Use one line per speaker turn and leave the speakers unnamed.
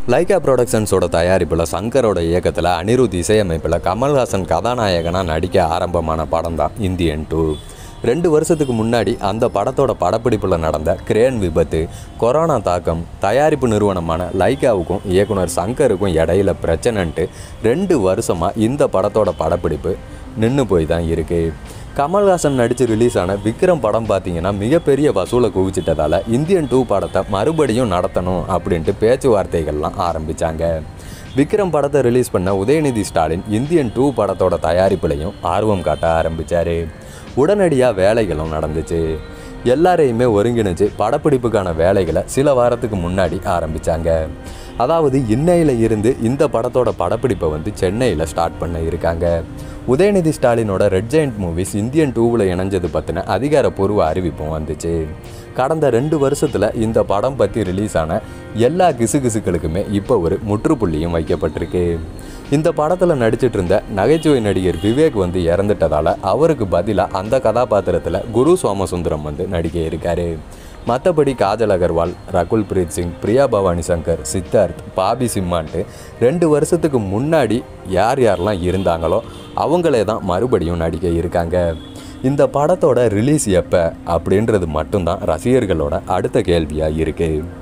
Lyca ப்ரொடக்ஷன்ஸோட தயாரிப்பில் சங்கரோட இயக்கத்தில் அனிருத் இசையமைப்பில் கமல்ஹாசன் கதாநாயகனாக நடிக்க ஆரம்பமான படம் தான் இந்தியன் டூ ரெண்டு வருஷத்துக்கு முன்னாடி அந்த படத்தோட படப்பிடிப்பில் நடந்த கிரேன் விபத்து கொரோனா தாக்கம் தயாரிப்பு நிறுவனமான லைகாவுக்கும் இயக்குனர் சங்கருக்கும் இடையில பிரச்சனைன்ட்டு ரெண்டு வருஷமாக இந்த படத்தோட படப்பிடிப்பு நின்று போய் தான் இருக்குது கமல்ஹாசன் நடித்து ரிலீஸ் ஆன விக்ரம் படம் பார்த்தீங்கன்னா மிகப்பெரிய வசூலை குவிச்சிட்டதால் இந்தியன் டூ படத்தை மறுபடியும் நடத்தணும் அப்படின்ட்டு பேச்சுவார்த்தைகள்லாம் ஆரம்பித்தாங்க விக்ரம் படத்தை ரிலீஸ் பண்ண உதயநிதி ஸ்டாலின் இந்தியன் டூ படத்தோட தயாரிப்புலையும் ஆர்வம் காட்ட ஆரம்பித்தார் உடனடியாக வேலைகளும் நடந்துச்சு எல்லாரையுமே ஒருங்கிணைச்சு படப்பிடிப்புக்கான வேலைகளை சில வாரத்துக்கு முன்னாடி ஆரம்பித்தாங்க அதாவது இன்னையில் இருந்து இந்த படத்தோட படப்பிடிப்பை வந்து சென்னையில் ஸ்டார்ட் பண்ண இருக்காங்க உதயநிதி ஸ்டாலினோட ரெட் ஜெயண்ட் மூவிஸ் இந்தியன் டூவில் இணைஞ்சது பற்றின அதிகாரப்பூர்வ அறிவிப்பும் வந்துச்சு கடந்த ரெண்டு வருஷத்தில் இந்த படம் பற்றி ரிலீஸ் ஆன எல்லா கிசுகிசுக்களுக்குமே இப்போ ஒரு முற்றுப்புள்ளியும் வைக்கப்பட்டிருக்கு இந்த படத்தில் நடிச்சிட்டு இருந்த நகைச்சுவை நடிகர் விவேக் வந்து இறந்துட்டதால் அவருக்கு பதிலாக அந்த கதாபாத்திரத்தில் குரு சோமசுந்தரம் வந்து நடிக்க இருக்காரு மற்றபடி காஜல் அகர்வால் ரகுல் பிரீத் சிங் பிரியா பவானி சங்கர் சித்தார்த் பாபி சிம்மான்ட்டு ரெண்டு வருஷத்துக்கு முன்னாடி யார் யாரெல்லாம் இருந்தாங்களோ அவங்களே தான் மறுபடியும் நடிக்க இருக்காங்க இந்த படத்தோட ரிலீஸ் எப்போ அப்படின்றது மட்டும்தான் ரசிகர்களோட அடுத்த கேள்வியாக இருக்குது